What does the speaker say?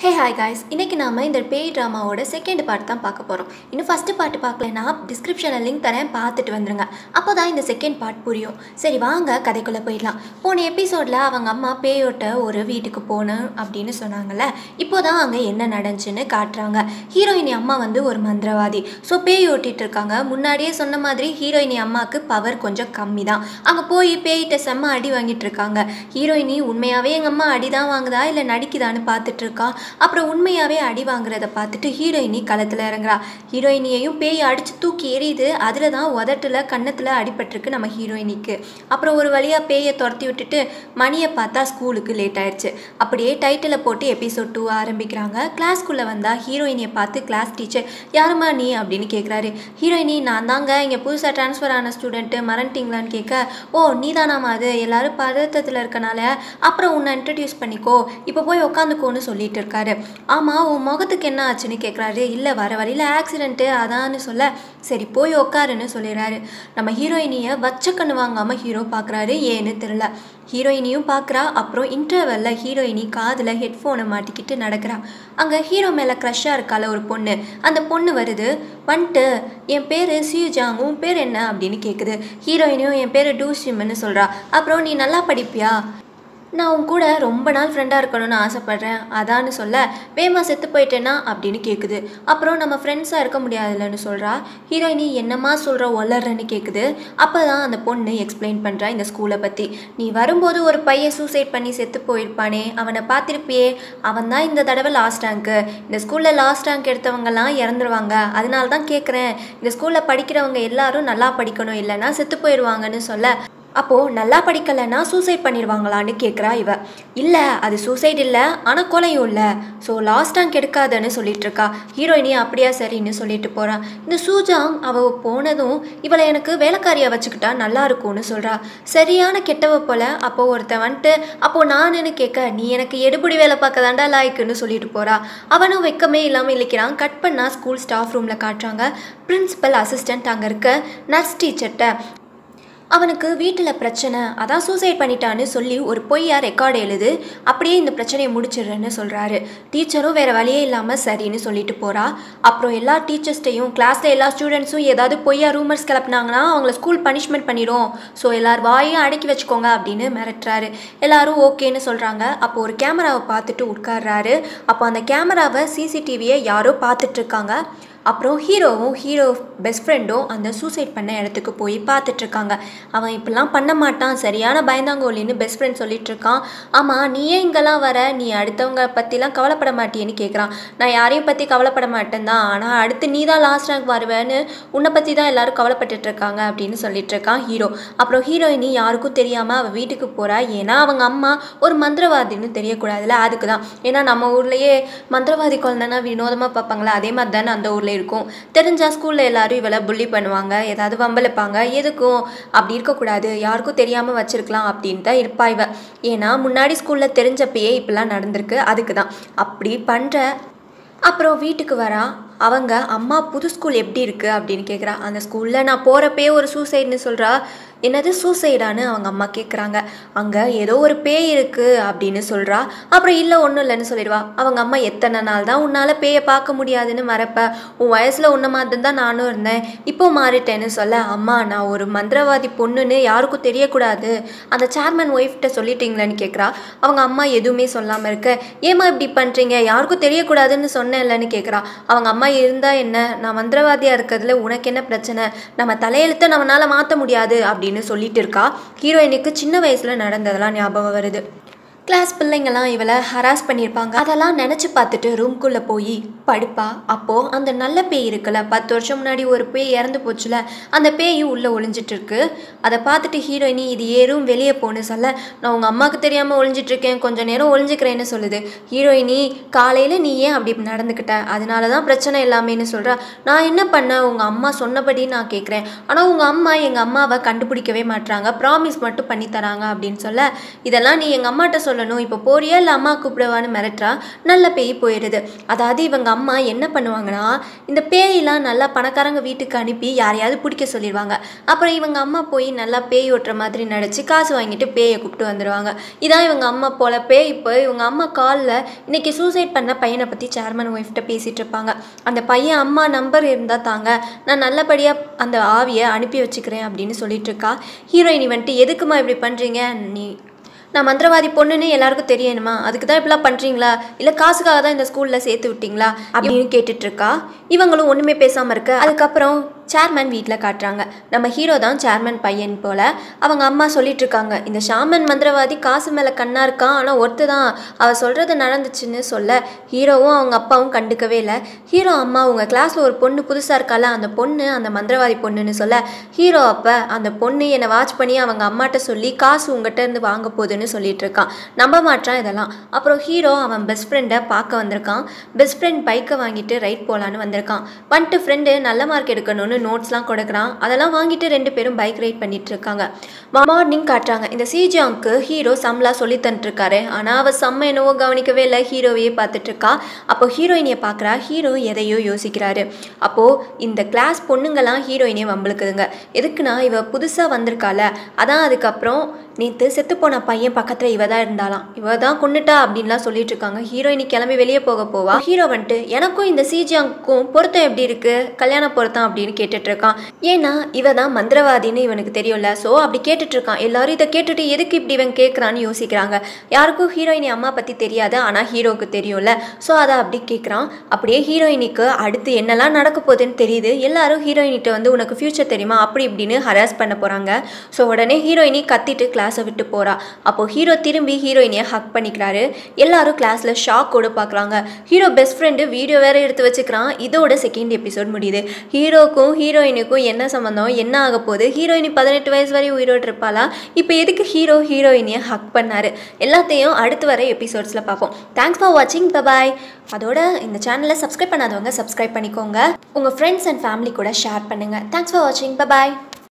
hey hi guys இன்றைக்கி நாம் இந்த பேய் ட்ராமாவோட செகண்ட் பார்ட் தான் பார்க்க போகிறோம் இன்னும் ஃபஸ்ட்டு பார்ட் பார்க்கலனா டிஸ்கிரிப்ஷனில் லிங்க் தரேன் பார்த்துட்டு வந்துருங்க அப்போ தான் இந்த செகண்ட் பார்ட் புரியும் சரி வாங்க கதைக்குள்ளே போயிடலாம் போன எபிசோடில் அவங்க அம்மா பேயோட்ட ஒரு வீட்டுக்கு போகணும் அப்படின்னு சொன்னாங்கல்ல இப்போ தான் அங்கே என்ன நடந்துச்சுன்னு காட்டுறாங்க ஹீரோயினி அம்மா வந்து ஒரு மந்திரவாதி ஸோ பேய் ஓட்டிகிட்டு இருக்காங்க முன்னாடியே சொன்ன மாதிரி ஹீரோயினி அம்மாவுக்கு பவர் கொஞ்சம் கம்மி தான் அங்கே போய் பேய்கிட்ட செம்ம அடி வாங்கிட்டு இருக்காங்க ஹீரோயினி உண்மையாகவே எங்கள் அம்மா அடி தான் வாங்குதா இல்லை நடிக்குதான்னு பார்த்துட்டு இருக்கா அப்புறம் உண்மையாகவே அடி வாங்குறத பார்த்துட்டு ஹீரோயினி களத்தில் இறங்குறா ஹீரோயினியையும் பேய் அடித்து தூக்கி எறியுது அதில் தான் உதட்டில் கன்னத்தில் அடிபட்டிருக்கு நம்ம ஹீரோயினிக்கு அப்புறம் ஒரு வழியாக பேயை துரத்தி விட்டுட்டு மணியை பார்த்தா ஸ்கூலுக்கு லேட் ஆயிடுச்சு அப்படியே டைட்டிலை போட்டு எபிசோட் டூ ஆரம்பிக்கிறாங்க கிளாஸ்க்குள்ளே வந்தால் ஹீரோயினியை பார்த்து கிளாஸ் டீச்சர் யாருமா நீ அப்படின்னு கேட்குறாரு ஹீரோயினி நான் தாங்க இங்கே புதுசாக ட்ரான்ஸ்ஃபர் ஆன ஸ்டூடெண்ட்டு மறந்துட்டீங்களான்னு கேட்க ஓ நீ தானாமா அது எல்லாரும் பதட்டத்தில் இருக்கனால அப்புறம் உன்னை இன்ட்ரடியூஸ் பண்ணிக்கோ இப்போ போய் உட்காந்துக்கோன்னு சொல்லிட்டு இருக்காரு ஆமாம் உன் முகத்துக்கு என்ன ஆச்சுன்னு கேட்குறாரு இல்லை வர வழியில் ஆக்சிடென்ட்டு அதான்னு சொல்ல சரி போய் உட்காருன்னு சொல்லிடுறாரு நம்ம ஹீரோயினியை வச்ச கண்ணு வாங்காமல் ஹீரோ பார்க்குறாரு ஏன்னு தெரில ஹீரோயினியும் பார்க்குறா அப்புறம் இன்டர்வெல்ல ஹீரோயினி காதில் ஹெட்ஃபோனை மாட்டிக்கிட்டு நடக்கிறா அங்கே ஹீரோ மேலே க்ரஷ்ஷாக இருக்கால ஒரு பொண்ணு அந்த பொண்ணு வருது வந்துட்டு என் பேர் சியூஜாங் உன் பேர் என்ன அப்படின்னு கேட்குது ஹீரோயினியும் என் பேர் டூஷிம்னு சொல்கிறா அப்புறம் நீ நல்லா படிப்பியா நான் உன் கூட ரொம்ப நாள் ஃப்ரெண்டாக இருக்கணும்னு ஆசைப்பட்றேன் அதான்னு சொல்ல வேமா செத்து போயிட்டேனா அப்படின்னு கேட்குது அப்புறம் நம்ம ஃப்ரெண்ட்ஸாக இருக்க முடியாதுல்லன்னு சொல்கிறா ஹீரோயினி என்னம்மா சொல்கிற ஒல்லறன்னு கேட்குது அப்போ தான் அந்த பொண்ணு எக்ஸ்பிளைன் பண்ணுறா இந்த ஸ்கூலை பற்றி நீ வரும்போது ஒரு பையன் சூசைட் பண்ணி செத்து போயிருப்பானே அவனை பார்த்துருப்பியே அவன் தான் இந்த தடவை லாஸ்ட் ரேங்க்கு இந்த ஸ்கூலில் லாஸ்ட் ரேங்க் எடுத்தவங்கலாம் இறந்துருவாங்க அதனால தான் கேட்குறேன் இந்த ஸ்கூலில் படிக்கிறவங்க எல்லாரும் நல்லா படிக்கணும் இல்லைன்னா செத்து போயிடுவாங்கன்னு சொல்ல அப்போது நல்லா படிக்கலைன்னா சூசைட் பண்ணிடுவாங்களான்னு கேட்குறா இவ இல்லை அது சூசைட் இல்லை ஆனால் கொலையும் இல்லை ஸோ லாஸ்ட் ரேங்க் எடுக்காதன்னு சொல்லிட்டு இருக்கா ஹீரோயினி அப்படியா சரின்னு சொல்லிட்டு போகிறான் இந்த சூஜாங் அவள் போனதும் இவளை எனக்கு வேலைக்காரியாக வச்சுக்கிட்டா நல்லா இருக்கும்னு சொல்கிறா சரியான கெட்டவ போல அப்போ ஒருத்தன் வந்துட்டு அப்போது நானுன்னு கேட்க நீ எனக்கு எடுபடி வேலை பார்க்க தாண்டா லாய்க்குன்னு சொல்லிட்டு போகிறா அவனும் வெக்கமே இல்லாமல் இழிக்கிறான் கட் பண்ணால் ஸ்கூல் ஸ்டாஃப் ரூமில் காட்டுறாங்க பிரின்சிபல் அசிஸ்டண்ட் அங்கே இருக்க நர்ஸ் டீச்சர்கிட்ட அவனுக்கு வீட்டில் பிரச்சனை அதான் சூசைட் பண்ணிட்டான்னு சொல்லி ஒரு பொய்யா ரெக்கார்டு எழுது அப்படியே இந்த பிரச்சனையை முடிச்சிடுறேன்னு சொல்கிறாரு டீச்சரும் வேறு வழியே இல்லாமல் சரின்னு சொல்லிட்டு போகிறா அப்புறம் எல்லா டீச்சர்ஸ்டையும் கிளாஸில் எல்லா ஸ்டூடெண்ட்ஸும் ஏதாவது பொய்யா ரூமர்ஸ் கிளப்புனாங்கன்னா அவங்கள ஸ்கூல் பனிஷ்மெண்ட் பண்ணிடும் ஸோ எல்லார் வாயும் அடக்கி வச்சுக்கோங்க அப்படின்னு மிரட்டுறாரு எல்லாரும் ஓகேன்னு சொல்கிறாங்க அப்போ ஒரு கேமராவை பார்த்துட்டு உட்கார்றாரு அப்போ அந்த கேமராவை சிசிடிவியை யாரோ பார்த்துட்ருக்காங்க அப்புறம் ஹீரோவும் ஹீரோ பெஸ்ட் ஃப்ரெண்டும் அந்த சூசைட் பண்ண இடத்துக்கு போய் பார்த்துட்ருக்காங்க அவன் இப்படிலாம் பண்ண மாட்டான் சரியான பயந்தாங்கோலின்னு பெஸ்ட் ஃப்ரெண்ட் சொல்லிட்டு இருக்கான் ஆமாம் நீ ஏன் இங்கெல்லாம் வர நீ அடுத்தவங்க பற்றிலாம் கவலைப்பட மாட்டியேன்னு கேட்குறான் நான் யாரையும் பற்றி கவலைப்பட மாட்டேன் தான் ஆனால் அடுத்து நீ தான் லாஸ்ட் ரேங்க் வருவேன்னு உன்னை பற்றி தான் எல்லாரும் கவலைப்பட்டுட்டு இருக்காங்க அப்படின்னு சொல்லிட்டு இருக்கான் ஹீரோ அப்புறம் ஹீரோயினி யாருக்கும் தெரியாமல் அவள் வீட்டுக்கு போகிறா ஏன்னா அவங்க அம்மா ஒரு மந்திரவாதின்னு தெரியக்கூடாதுல்ல அதுக்கு தான் ஏன்னா நம்ம ஊர்லேயே மந்திரவாதி குழந்தைன்னா வினோதமாக பார்ப்பாங்களா அதே மாதிரி தானே அந்த ஊரில் இருக்கும் தெரிஞ்சால் ஸ்கூலில் எல்லாரும் இவளை புள்ளி பண்ணுவாங்க ஏதாவது வம்பளிப்பாங்க எதுக்கும் அப்படி இருக்கக்கூடாது யாருக்கும் தெரியாமல் வச்சிருக்கலாம் அப்படின்னு தான் இருப்பா இவ ஏன்னா முன்னாடி ஸ்கூலில் தெரிஞ்சப்பயே இப்படிலாம் நடந்திருக்கு அதுக்கு தான் அப்படி பண்ணுற அப்புறம் வீட்டுக்கு வரா அவங்க அம்மா புது ஸ்கூல் எப்படி இருக்குது அப்படின்னு கேட்குறா அந்த ஸ்கூலில் நான் போகிறப்பே ஒரு சூசைட்னு சொல்கிறா என்னது சூசைடான்னு அவங்க அம்மா கேட்குறாங்க அங்கே ஏதோ ஒரு பேய் இருக்குது அப்படின்னு சொல்கிறா அப்புறம் இல்லை ஒன்றும் இல்லைன்னு சொல்லிடுவா அவங்க அம்மா எத்தனை நாள் தான் உன்னால் பேயை பார்க்க முடியாதுன்னு மறப்ப உன் வயசில் உன்ன மாதிரி தான் நானும் இருந்தேன் இப்போ மாறிட்டேன்னு சொல்ல அம்மா நான் ஒரு மந்திரவாதி பொண்ணுன்னு யாருக்கும் தெரியக்கூடாது அந்த சேர்மன் ஒய்ஃப்கிட்ட சொல்லிட்டீங்களேன்னு கேட்குறா அவங்க அம்மா எதுவுமே சொல்லாமல் இருக்க ஏமா இப்படி பண்ணுறீங்க யாருக்கும் தெரியக்கூடாதுன்னு சொன்னேன்லன்னு கேட்குறா அவங்க அம்மா இருந்தால் என்ன நான் மந்திரவாதியாக இருக்கிறதுல உனக்கு என்ன பிரச்சனை நம்ம தலையெழுத்தை நம்மளால் மாற்ற முடியாது அப்படின்னு சொல்லிட்டு இருக்கா ஹீரோயினுக்கு சின்ன வயசில் நடந்ததெல்லாம் ஞாபகம் வருது கிளாஸ் பிள்ளைங்கள்லாம் இவளை ஹராஸ் பண்ணியிருப்பாங்க அதெல்லாம் நினச்சி பார்த்துட்டு ரூம்குள்ளே போய் படுப்பா அப்போது அந்த நல்ல பேய் இருக்குல்ல பத்து வருஷம் முன்னாடி ஒரு பேய் இறந்து போச்சுல அந்த பேயும் உள்ளே ஒளிஞ்சிட்டு இருக்கு அதை பார்த்துட்டு ஹீரோயினி இது ஏறும் வெளியே போன்னு சொல்ல நான் உங்கள் அம்மாவுக்கு தெரியாமல் ஒளிஞ்சிட்டு இருக்கேன் கொஞ்சம் நேரம் ஒளிஞ்சிக்கிறேன்னு சொல்லுது ஹீரோயினி காலையில் நீ ஏன் அப்படி நடந்துக்கிட்ட அதனால தான் பிரச்சனை எல்லாமேன்னு சொல்கிறா நான் என்ன பண்ணேன் உங்கள் அம்மா சொன்னபடி நான் கேட்குறேன் ஆனால் உங்கள் அம்மா எங்கள் அம்மாவை கண்டுபிடிக்கவே மாட்றாங்க ப்ராமிஸ் மட்டும் பண்ணி தராங்க அப்படின்னு சொல்ல இதெல்லாம் நீ எங்கள் அம்மாட்ட சொல்லணும் இப்போ போறியா இல்லை அம்மா கூப்பிடவான்னு மிரட்டுறா நல்ல பேய் போயிடுது அதாவது இவங்க அம்மா என்ன பண்ணுவாங்கன்னா இந்த பேயெல்லாம் நல்லா பணக்காரங்க வீட்டுக்கு அனுப்பி யாரையாவது பிடிக்க சொல்லிடுவாங்க அப்புறம் இவங்க அம்மா போய் நல்லா பேய் ஓட்டுற மாதிரி நடிச்சு காசு வாங்கிட்டு பேயை கூப்பிட்டு வந்துடுவாங்க இதான் இவங்க அம்மா போல பேய் இப்போ இவங்க அம்மா காலில் இன்னைக்கு சூசைட் பண்ண பையனை பற்றி சேர்மன் ஒய்ஃப்ட்ட பேசிகிட்டு இருப்பாங்க அந்த பையன் அம்மா நம்பர் இருந்தால் தாங்க நான் நல்லபடியாக அந்த ஆவியை அனுப்பி வச்சுக்கிறேன் அப்படின்னு சொல்லிட்டு இருக்கா ஹீரோயினி வந்துட்டு எதுக்குமா இப்படி பண்ணுறீங்க நீ நான் மந்திரவாதி பொண்ணுன்னு எல்லாருக்கும் தெரியணுமா அதுக்கு தான் இப்படிலாம் பண்ணுறீங்களா இல்லை காசுக்காக தான் இந்த ஸ்கூலில் சேர்த்து விட்டீங்களா அப்படின்னு கேட்டுட்டு இருக்கா இவங்களும் ஒன்றுமே பேசாமல் இருக்க அதுக்கப்புறம் சேர்மன் வீட்டில் காட்டுறாங்க நம்ம ஹீரோ தான் சேர்மன் பையன் போல் அவங்க அம்மா சொல்லிட்டு இருக்காங்க இந்த ஷாமன் மந்திரவாதி காசு மேலே கண்ணா இருக்கான் ஆனால் ஒருத்து தான் அவள் சொல்கிறது நடந்துச்சுன்னு சொல்ல ஹீரோவும் அவங்க அப்பாவும் கண்டுக்கவே இல்லை ஹீரோ அம்மா உங்கள் கிளாஸில் ஒரு பொண்ணு புதுசாக இருக்கால அந்த பொண்ணு அந்த மந்திரவாதி பொண்ணுன்னு சொல்ல ஹீரோ அப்போ அந்த பொண்ணு என்னை வாட்ச் பண்ணி அவங்க அம்மாட்ட சொல்லி காசு உங்ககிட்ட இருந்து வாங்க போகுதுன்னு சொல்லிட்டு இருக்கான் நம்ப மாட்டான் இதெல்லாம் அப்புறம் ஹீரோ அவன் பெஸ்ட் ஃப்ரெண்டை பார்க்க வந்திருக்கான் பெஸ்ட் ஃப்ரெண்ட் பைக்கை வாங்கிட்டு ரைட் போகலான்னு வந்திருக்கான் வந்துட்டு ஃப்ரெண்டு நல்ல மார்க் எடுக்கணும்னு நோட்ஸ்லாம் கொடுக்குறான் அதெல்லாம் வாங்கிட்டு ரெண்டு பேரும் பைக் ரைட் பண்ணிட்டு இருக்காங்க மார்னிங் காட்டுறாங்க இந்த சிஜியாங்க்கு ஹீரோ சம்லா சொல்லி தந்துட்டுருக்காரு ஆனால் அவள் செம்ம என்னவோ கவனிக்கவே இல்லை ஹீரோவையே பார்த்துட்டு இருக்கா அப்போ ஹீரோயினியை பார்க்குறா ஹீரோ எதையோ யோசிக்கிறாரு அப்போது இந்த கிளாஸ் பொண்ணுங்கெல்லாம் ஹீரோயினியை வம்பளுக்குதுங்க எதுக்குன்னா இவ புதுசாக வந்திருக்கால அதான் அதுக்கப்புறம் நேற்று செத்துப்போன பையன் பக்கத்தில் இவ தான் இருந்தாலாம் இவ தான் கொண்டுட்டா அப்படின்லாம் சொல்லிட்டு இருக்காங்க ஹீரோயினி கிளம்பி வெளியே போக போவா ஹீரோ வந்துட்டு எனக்கும் இந்த சிஜியாங்க்கும் பொருத்தம் எப்படி இருக்கு கல்யாண பொருத்தம் அப்படின்னு கேட்டுட்டு இருக்கான் ஏன்னா இவ தான் மந்திரவாதின்னு இவனுக்கு தெரியும்ல ஸோ அப்படி கேட்டுட்டு இருக்கான் எல்லாரும் இதை கேட்டுட்டு எதுக்கு இப்படி இவன் கேட்குறான்னு யோசிக்கிறாங்க யாருக்கும் ஹீரோயினி அம்மா பற்றி தெரியாது ஆனால் ஹீரோவுக்கு தெரியும்ல ஸோ அதை அப்படி கேட்குறான் அப்படியே ஹீரோயினிக்கு அடுத்து என்னெல்லாம் நடக்க போகுதுன்னு தெரியுது எல்லாரும் ஹீரோயினிட்ட வந்து உனக்கு ஃப்யூச்சர் தெரியுமா அப்படி இப்படின்னு ஹராஸ் பண்ண போகிறாங்க ஸோ உடனே ஹீரோயினி கத்திட்டு கிளாஸை விட்டு போகிறா அப்போ ஹீரோ திரும்பி ஹீரோயினியை ஹக் பண்ணிக்கிறாரு எல்லாரும் கிளாஸில் ஷாக்கோடு பார்க்குறாங்க ஹீரோ பெஸ்ட் ஃப்ரெண்டு வீடியோ வேற எடுத்து வச்சுக்கிறான் இதோட செகண்ட் எபிசோட் முடியுது ஹீரோக்கும் ஹீரோயினுக்கும் என்ன சம்மந்தம் என்ன ஆக போகுது ஹீரோயினி பதினெட்டு வயசு வரை உயிரோடு இருப்பாளா இப்போ எதுக்கு ஹீரோ ஹீரோயினியை ஹக் பண்ணாரு எல்லாத்தையும் அடுத்து வர எபிசோட்ஸில் பார்ப்போம் தேங்க்ஸ் ஃபார் வாட்சிங் பபாய் அதோட இந்த சேனலை சப்ஸ்கிரைப் பண்ணாதவங்க சப்ஸ்கிரைப் பண்ணிக்கோங்க உங்கள் ஃப்ரெண்ட்ஸ் அண்ட் ஃபேமிலி கூட ஷேர் பண்ணுங்கள் தேங்க்ஸ் ஃபார் வாட்சிங் பபாய்